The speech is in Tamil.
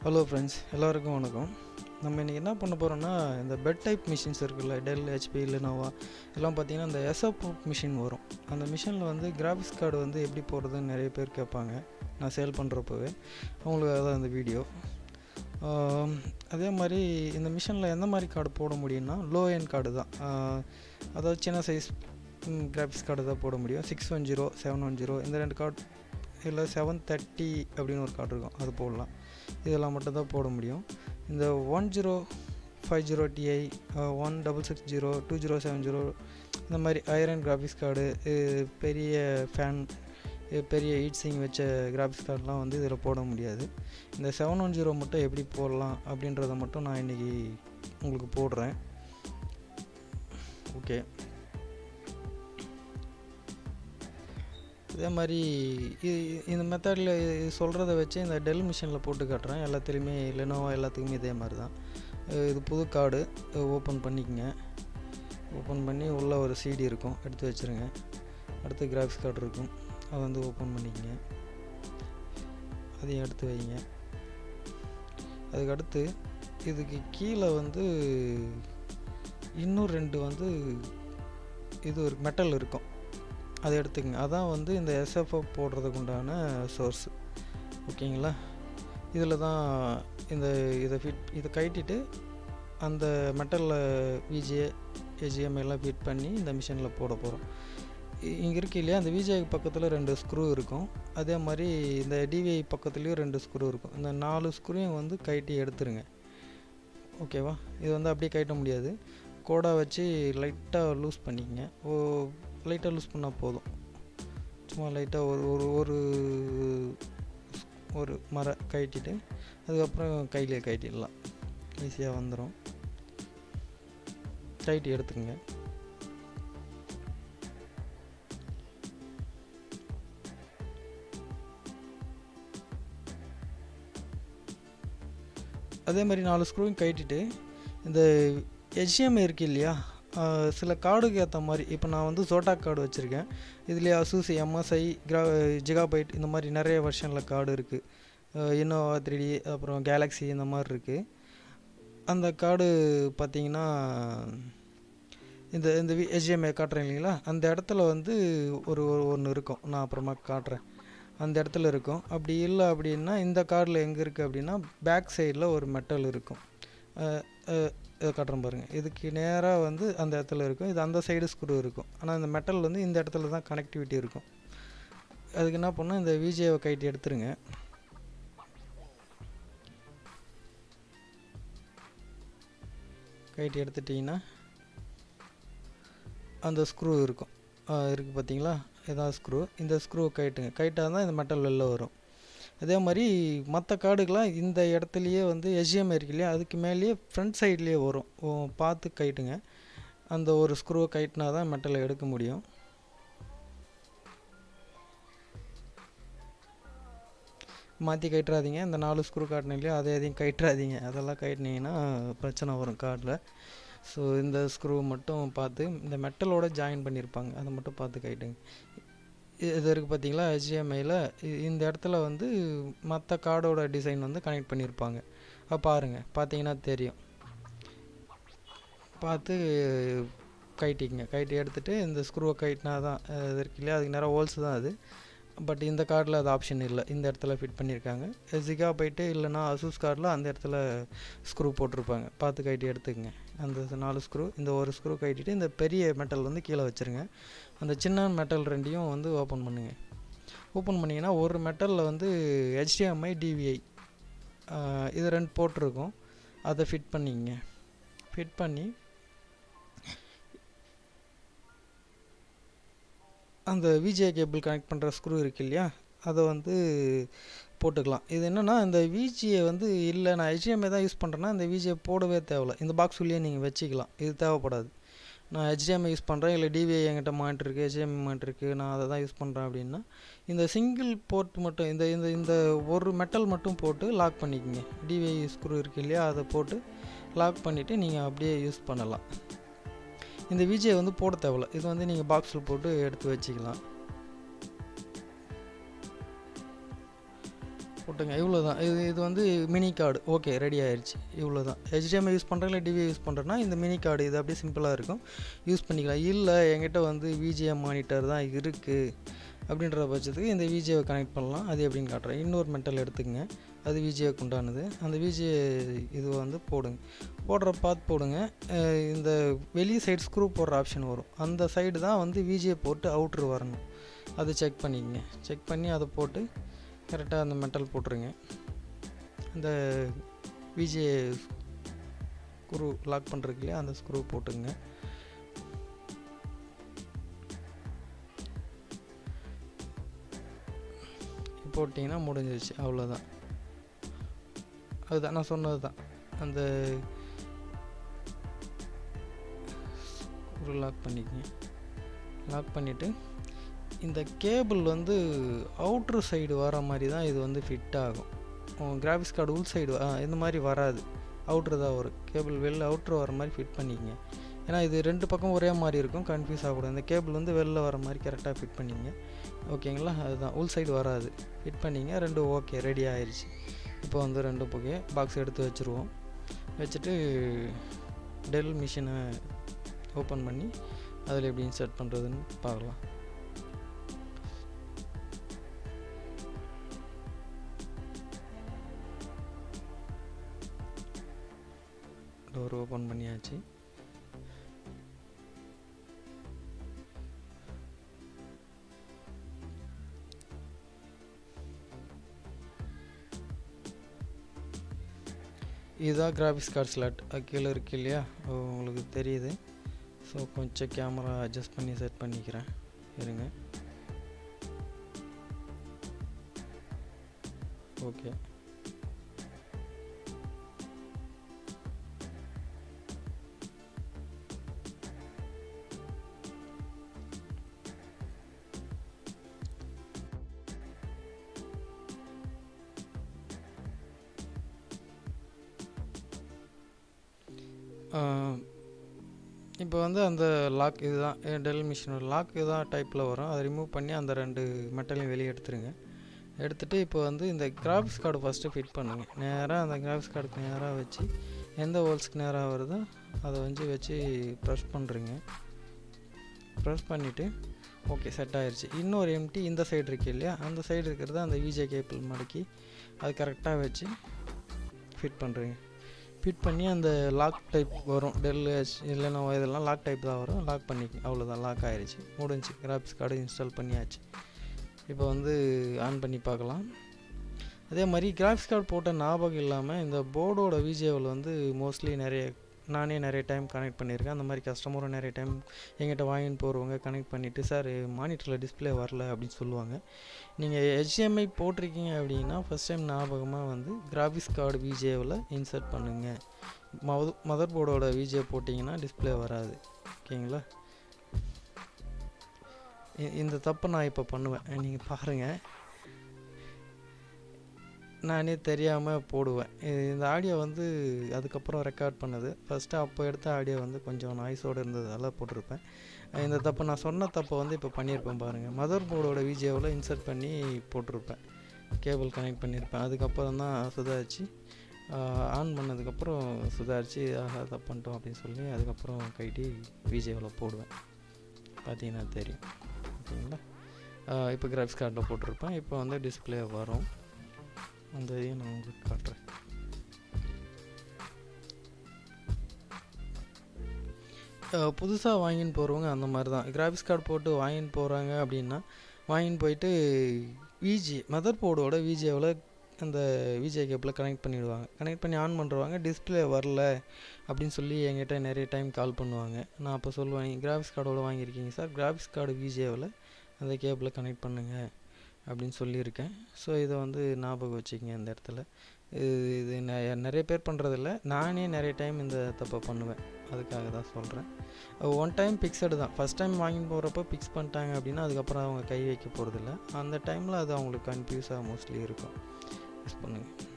ஹலோ ஃப்ரெண்ட்ஸ் எல்லாருக்கும் வணக்கம் நம்ம இன்றைக்கி என்ன பண்ண போகிறோம்னா இந்த பெட் டைப் மிஷின்ஸ் இருக்குல்ல டெல் ஹெச்பி லெனோவா எல்லாம் பார்த்தீங்கன்னா இந்த எஸ்எப் மிஷின் வரும் அந்த மிஷினில் வந்து கிராஃபிக்ஸ் கார்டு வந்து எப்படி போடுறதுன்னு நிறைய பேர் கேட்பாங்க நான் சேல் பண்ணுறப்பவே அவங்களுக்கு அதான் இந்த வீடியோ அதே மாதிரி இந்த மிஷினில் எந்த மாதிரி கார்டு போட முடியும்னா லோ என் கார்டு தான் ஆஹ் அதாவது சின்ன சைஸ் கிராஃபிக்ஸ் கார்டு தான் போட முடியும் six one zero seven one zero இந்த ரெண்டு கார்டு இல்லை செவன் தேர்ட்டி அப்படின்னு ஒரு கார்டு இருக்கும் அது போடலாம் இதெல்லாம் மட்டும் தான் போட முடியும் இந்த one zero five zero Ti one double six zero two zero seven zero இந்த மாதிரி ஐரன் கிராஃபிக்ஸ் கார்டு பெரிய ஃபேன் பெரிய ஹீட் சிங் வச்ச கிராஃபிக்ஸ் கார்டெலாம் வந்து இதில் போட முடியாது இந்த செவன் ஒன் ஜீரோ மட்டும் எப்படி போடலாம் அப்படின்றத மட்டும் நான் இன்றைக்கி உங்களுக்கு போடுறேன் ஓகே இதே மாதிரி இ- இந்த மெத்தடில் சொல்கிறத வச்சு இந்த டெல் மிஷினில் போட்டு காட்டுறேன் எல்லாத்துலேயுமே லெனோவா எல்லாத்துக்குமே இதே மாதிரி தான் அஹ் இது புது கார்டு ஓப்பன் பண்ணிக்கங்க ஓப்பன் பண்ணி உள்ளே ஒரு சிடி இருக்கும் எடுத்து வச்சுருங்க அடுத்து கிராஃபிக்ஸ் கார்டு இருக்கும் அதை வந்து ஓப்பன் பண்ணிக்கங்க அதையும் எடுத்து வைங்க அதுக்கு அடுத்து இதுக்கு கீழே வந்து இன்னும் ரெண்டு வந்து இது ஒரு மெட்டல் இருக்கும் அதை எடுத்துக்கங்க அதான் வந்து இந்த எஸ்எஃப்எஃப் போடுறதுக்கு உண்டான சோர்ஸ் ஓகேங்களா இதில் தான் இந்த இதை ஃபிட் இதை கழட்டிட்டு அந்த மெட்டலில் விஜே ஏஜிஎம் எல்லாம் ஃபிட் பண்ணி இந்த மிஷினில் போட போகிறோம் இங்கே இருக்கு இல்லையா அந்த விஜே பக்கத்தில் ரெண்டு ஸ்க்ரூ இருக்கும் அதே மாதிரி இந்த டிவிஐ பக்கத்துலேயும் ரெண்டு ஸ்க்ரூ இருக்கும் இந்த நாலு ஸ்க்ரூவையும் வந்து கழட்டி எடுத்துருங்க ஓகேவா இது வந்து அப்படியே கழட்ட முடியாது கோடா வச்சு லைட்டாக லூஸ் பண்ணிக்கங்க ஓ லைட்டாக லூஸ் பண்ணால் போதும் சும்மா லைட்டாக ஒரு ஒரு ஒரு ஒரு மர கழட்டிட்டு அதுக்கப்புறம் கையிலே கழட்டிடலாம் ஈஸியாக வந்துடும் கழட்டி எடுத்துக்கங்க அதே மாதிரி நாலு ஸ்க்ரூவும் கழட்டிட்டு இந்த HDMI இருக்கு இல்லையா ஆஹ் சில கார்டுக்கு ஏற்ற மாதிரி இப்போ நான் வந்து ஜோட்டாக் கார்டு வச்சுருக்கேன் இதுலேயே அசூஸ் எம்எஸ்ஐ கிரா ஜிகாபைட் இந்த மாதிரி நிறைய வெர்ஷனில் கார்டு இருக்குது இன்னோவா த்ரீ டி அப்புறம் கேலக்ஸி இந்த மாதிரி இருக்குது அந்த கார்டு பார்த்தீங்கன்னா இந்த இந்த HDMI காட்டுறேன் இல்லைங்களா அந்த இடத்துல வந்து ஒரு ஒன்று இருக்கும் நான் அப்புறமா காட்டுறேன் அந்த இடத்துல இருக்கும் அப்படி இல்லை அப்படின்னா இந்த கார்டில் எங்கே இருக்குது அப்படின்னா பேக் சைடில் ஒரு மெட்டல் இருக்கும் அஹ் அஹ் இதை காட்டுறேன் பாருங்கள் இதுக்கு நேராக வந்து அந்த இடத்துல இருக்கும் இது அந்த சைடு ஸ்க்ரூ இருக்கும் ஆனால் இந்த மெட்டல் வந்து இந்த இடத்துல தான் கனெக்டிவிட்டி இருக்கும் அதுக்கு என்ன பண்ணால் இந்த விஜேவை கைட்டி எடுத்துருங்க கைட்டி எடுத்துட்டிங்கன்னா அந்த ஸ்க்ரூ இருக்கும் இருக்குது பார்த்தீங்களா இதான் ஸ்க்ரூ இந்த ஸ்க்ரூவை கைட்டுங்க கைட்டாக தான் இந்த மெட்டல் வெளில வரும் அதே மாதிரி மற்ற கார்டுக்கெலாம் இந்த இடத்துலையே வந்து HDMI இருக்கு இல்லையா அதுக்கு மேலேயே ஃப்ரண்ட் சைட்லேயே வரும் ஓ, பார்த்து கைட்டுங்க அந்த ஒரு ஸ்க்ரூவை கைட்டினா தான் மெட்டலை எடுக்க முடியும் மாற்றி கட்டுறாதீங்க இந்த நாலு ஸ்க்ரூ காட்டின இல்லையா அதை எதையும் கட்டுறாதீங்க அதெல்லாம் கட்டினீங்கன்னா பிரச்சனை வரும் கார்டில் ஸோ இந்த ஸ்க்ரூ மட்டும் பார்த்து இந்த மெட்டலோட ஜாயின் பண்ணியிருப்பாங்க அதை மட்டும் பார்த்து கைட்டுங்க இது இருக்குது பார்த்தீங்களா ஹெச்டிஎம்ஐயில் இந்த இடத்துல வந்து மற்ற கார்டோட டிசைன் வந்து கனெக்ட் பண்ணியிருப்பாங்க அப்போ பாருங்கள் பார்த்தீங்கன்னா தெரியும் பார்த்து கைட்டிங்க கைட்டி எடுத்துகிட்டு இந்த ஸ்க்ரூவை கைட்டினா தான் அஹ், இது இருக்கு இல்லையா அதுக்கு நேரம் ஹோல்ஸ் தான் அது பட் இந்த கார்டில் அது ஆப்ஷன் இல்லை இந்த இடத்துல ஃபிட் பண்ணியிருக்காங்க ஜிகா போயிட்டு இல்லைனா அசூஸ் கார்டில் அந்த இடத்துல ஸ்க்ரூ போட்டிருப்பாங்க பார்த்து கைட்டி எடுத்துக்கங்க அந்த நாலு ஸ்க்ரூ இந்த ஒரு ஸ்க்ரூ கைட்டிட்டு இந்த பெரிய மெட்டல் வந்து கீழே வச்சுருங்க அந்த சின்ன மெட்டல் ரெண்டையும் வந்து ஓப்பன் பண்ணுங்க ஓப்பன் பண்ணிங்கன்னா ஒரு மெட்டலில் வந்து HDMI டிவிஐ இது ரெண்டு போட்டிருக்கும் அதை ஃபிட் பண்ணிக்கங்க ஃபிட் பண்ணி அந்த விஜே கேபிள் கனெக்ட் பண்ணுற ஸ்க்ரூ இருக்கு இல்லையா அதை வந்து போட்டுக்கலாம் இது என்னென்னா இந்த விஜியை வந்து இல்லை நான் HDMI தான் யூஸ் பண்ணுறேன்னா இந்த விஜியை போடவே தேவையில்ல இந்த பாக்ஸ் உள்ளே நீங்கள் வச்சுக்கலாம் இது தேவைப்படாது நான் HDMI யூஸ் பண்ணுறேன் இல்லை டிவிஐ என்கிட்ட மானிட்டர் இருக்குது HDMI மானிட்டர் இருக்குது நான் அதை தான் யூஸ் பண்ணுறேன் அப்படின்னா இந்த சிங்கிள் போர்ட் மட்டும் இந்த இந்த இந்த ஒரு மெட்டல் மட்டும் போட்டு லாக் பண்ணிக்கோங்க டிவிஐ ஸ்க்ரூ இருக்கு இல்லையா அதை போட்டு லாக் பண்ணிவிட்டு நீங்கள் அப்படியே யூஸ் பண்ணலாம் இந்த விஜியை வந்து போட தேவையில்ல இது வந்து நீங்கள் பாக்ஸில் போட்டு எடுத்து வச்சுக்கலாம் போட்டுங்க இவ்வளோ தான் இது இது வந்து மினி கார்டு ஓகே ரெடி ஆயிடுச்சு இவ்வளோ தான் ஹெச்டிஎம்ஐ யூஸ் பண்ணுறேன் இல்லை டிவி யூஸ் பண்ணுறேன்னா இந்த மினி கார்டு இது அப்படியே சிம்பிளாக இருக்கும் யூஸ் பண்ணிக்கலாம் இல்லை என்கிட்ட வந்து விஜிஎம் மானிட்டர் தான் இருக்குது அப்படின்ற பட்சத்துக்கு இந்த விஜிஏவை கனெக்ட் பண்ணலாம் அது எப்படின்னு காட்டுறேன் இன்னொரு மெட்டல் எடுத்துக்கங்க அது விஜிஏக்கு உண்டானது அந்த விஜிஏ இது வந்து போடுங்க போடுற பார்த்து போடுங்க அஹ் இந்த வெளி சைடு ஸ்க்ரூ போடுற ஆப்ஷன் வரும் அந்த சைடு தான் வந்து விஜிஏ போட்டு அவுட்ரு வரணும் அது செக் பண்ணிக்கங்க செக் பண்ணி அதை போட்டு கரெக்டாக அந்த மெட்டல் போட்டுருங்க அந்த விஜிஏ ஸ்க்ரூ லாக் பண்ணுறதுக்கு இல்லையா அந்த ஸ்க்ரூ போட்டுங்க போட்டிங்கன்னா முடிஞ்சிருச்சு அவ்வளோதான் அதுதான் நான் சொன்னது தான் அந்த ஸ்க்ரூ லாக் பண்ணிக்கங்க லாக் பண்ணிவிட்டு இந்த கேபிள் வந்து அவுட்ரு சைடு வர மாதிரி தான் இது வந்து ஃபிட் ஆகும் கிராஃபிக்ஸ் கார்டு உள் சைடு இந்த மாதிரி வராது அவுட்ரு தான் வரும் கேபிள் வெளில அவுட்ரு வர மாதிரி ஃபிட் பண்ணிக்கங்க ஏன்னா இது ரெண்டு பக்கம் ஒரே மாதிரி இருக்கும் கன்ஃபியூஸ் ஆகக்கூடாது இந்த கேபிள் வந்து வெளில வர மாதிரி கரெக்டாக ஃபிட் பண்ணிங்க ஓகேங்களா அதுதான் உள் சைடு வராது ஃபிட் பண்ணிங்க ரெண்டும் ஓகே ரெடி ஆயிடுச்சு இப்போ வந்து ரெண்டு புகை பாக்ஸ் எடுத்து வச்சுருவோம் வச்சுட்டு டெல் மிஷினை ஓப்பன் பண்ணி அதில் எப்படி இன்சர்ட் பண்ணுறதுன்னு பார்க்கலாம் டோர் ஓப்பன் பண்ணியாச்சு இதுதான் கிராஃபிக்ஸ் கார்டு ஸ்லாட் கீழே இருக்கு இல்லையா ஓ, உங்களுக்கு தெரியுது ஸோ கொஞ்சம் கேமரா அட்ஜஸ்ட் பண்ணி செட் பண்ணிக்கிறேன் இருங்க ஓகே இப்போ வந்து அந்த லாக் இதுதான் டெல் மிஷினோட லாக் இதுதான் டைப்பில் வரும் அதை ரிமூவ் பண்ணி அந்த ரெண்டு மெட்டலையும் வெளியே எடுத்துருங்க எடுத்துகிட்டு இப்போ வந்து இந்த கிராஃபிக்ஸ் கார்டு ஃபஸ்ட்டு ஃபிட் பண்ணுங்க நேராக அந்த கிராஃபிக்ஸ் கார்டுக்கு நேராக வச்சு எந்த ஹோல்ஸ்க்கு நேராக வருதோ அதை வந்து வச்சு ப்ரெஸ் பண்ணுறீங்க ப்ரெஸ் பண்ணிவிட்டு ஓகே செட் ஆயிடுச்சு இன்னொரு எம்டி இந்த சைடு இருக்கு இல்லையா அந்த சைடு இருக்கிறது அந்த விஜே கேபிள் மடக்கி அது கரெக்டாக வச்சு ஃபிட் பண்ணுறீங்க ஃபிட் பண்ணி அந்த லாக் டைப் வரும் டெல் இல்லைன்னா இதெல்லாம் லாக் டைப் தான் வரும் லாக் பண்ணிக்க அவ்வளோதான் லாக் ஆயிடுச்சு முடிஞ்சு கிராஃபிக்ஸ் கார்டு இன்ஸ்டால் பண்ணியாச்சு இப்போ வந்து ஆன் பண்ணி பார்க்கலாம் அதே மாதிரி கிராஃபிக்ஸ் கார்டு போட்ட ஞாபகம் இல்லாமல் இந்த போர்டோட விஜேவில் வந்து மோஸ்ட்லி நிறைய நானே நிறைய டைம் கனெக்ட் பண்ணியிருக்கேன் அந்த மாதிரி கஸ்டமரும் நிறைய டைம் எங்கிட்ட வாங்கின்னு போகிறவங்க கனெக்ட் பண்ணிவிட்டு சார் மானிட்டரில் டிஸ்பிளே வரல அப்படின்னு சொல்லுவாங்க நீங்கள் HDMI போட்டிருக்கீங்க அப்படின்னா ஃபஸ்ட் டைம் ஞாபகமாக வந்து கிராஃபிக்ஸ் கார்டு விஜேவில் இன்சர்ட் பண்ணுங்கள் மத மதர் போர்டோட விஜே போட்டிங்கன்னா டிஸ்பிளே வராது ஓகேங்களா இ- இந்த தப்பை நான் இப்போ பண்ணுவேன் நீங்கள் பாருங்கள் நானே தெரியாமல் போடுவேன் இது- இந்த ஆடியோ வந்து அதுக்கப்புறம் ரெக்கார்ட் பண்ணது ஃபஸ்ட்டு அப்போ எடுத்த ஆடியோ வந்து கொஞ்சம் நாய்ஸோடு இருந்ததால போட்டிருப்பேன் அஹ் இந்த தப்பை நான் சொன்ன தப்பை வந்து இப்போ பண்ணியிருப்பேன் பாருங்கள் மதர் போர்டோட விஜேவில் இன்சர்ட் பண்ணி போட்டிருப்பேன் கேபிள் கனெக்ட் பண்ணியிருப்பேன் அதுக்கப்புறம் தான் சுதாரிச்சு ஆன் பண்ணதுக்கப்புறம் சுதாரிச்சு ஆஹா தப்பு பண்ணிட்டோம் அப்படின்னு சொல்லி அதுக்கப்புறம் கைட்டி விஜேவில் போடுவேன் பார்த்தீங்கன்னா தெரியும் ஓகேங்களா ஆஹ் இப்போ கிராஃபிக்ஸ் கார்டில் போட்டிருப்பேன் இப்போ வந்து டிஸ்பிளே வரும் அந்த இதையும் நான் உங்களுக்கு காட்டுறேன் புதுசாக வாங்கின்னு போகிறவங்க அந்த மாதிரி தான் கிராஃபிக்ஸ் கார்டு போட்டு வாங்கின்னு போகிறாங்க அப்படின்னா வாங்கின்னு போயிட்டு விஜி மதர் போர்டோட விஜேவில் அந்த விஜே கேப்பில் கனெக்ட் பண்ணிவிடுவாங்க கனெக்ட் பண்ணி ஆன் பண்ணுறவாங்க டிஸ்பிளே வரல அப்படின்னு சொல்லி என்கிட்ட நிறைய டைம் கால் பண்ணுவாங்க நான் அப்போ சொல்லுவேன் நீங்கள் கிராஃபிக்ஸ் கார்டோட வாங்கியிருக்கீங்க சார் கிராஃபிக்ஸ் கார்டு விஜேவில் அந்த கேபிளில் கனெக்ட் பண்ணுங்கள் அப்படின்னு சொல்லியிருக்கேன் ஸோ இதை வந்து ஞாபகம் வச்சுக்கங்க இந்த இடத்துல இது இது நெ- நிறைய பேர் பண்ணுறதில்ல நானே நிறைய டைம் இந்த தப்பை பண்ணுவேன் அதுக்காக தான் சொல்கிறேன் ஒன் டைம் பிக்சடு தான் ஃபஸ்ட் டைம் வாங்கிட்டு போகிறப்ப பிக்ஸ் பண்ணிட்டாங்க அப்படின்னா அதுக்கப்புறம் அவங்க கை வைக்க போகிறதில்ல அந்த டைமில் அது அவங்களுக்கு கன்ஃபியூஸாக மோஸ்ட்லி இருக்கும் யூஸ் பண்ணுங்கள்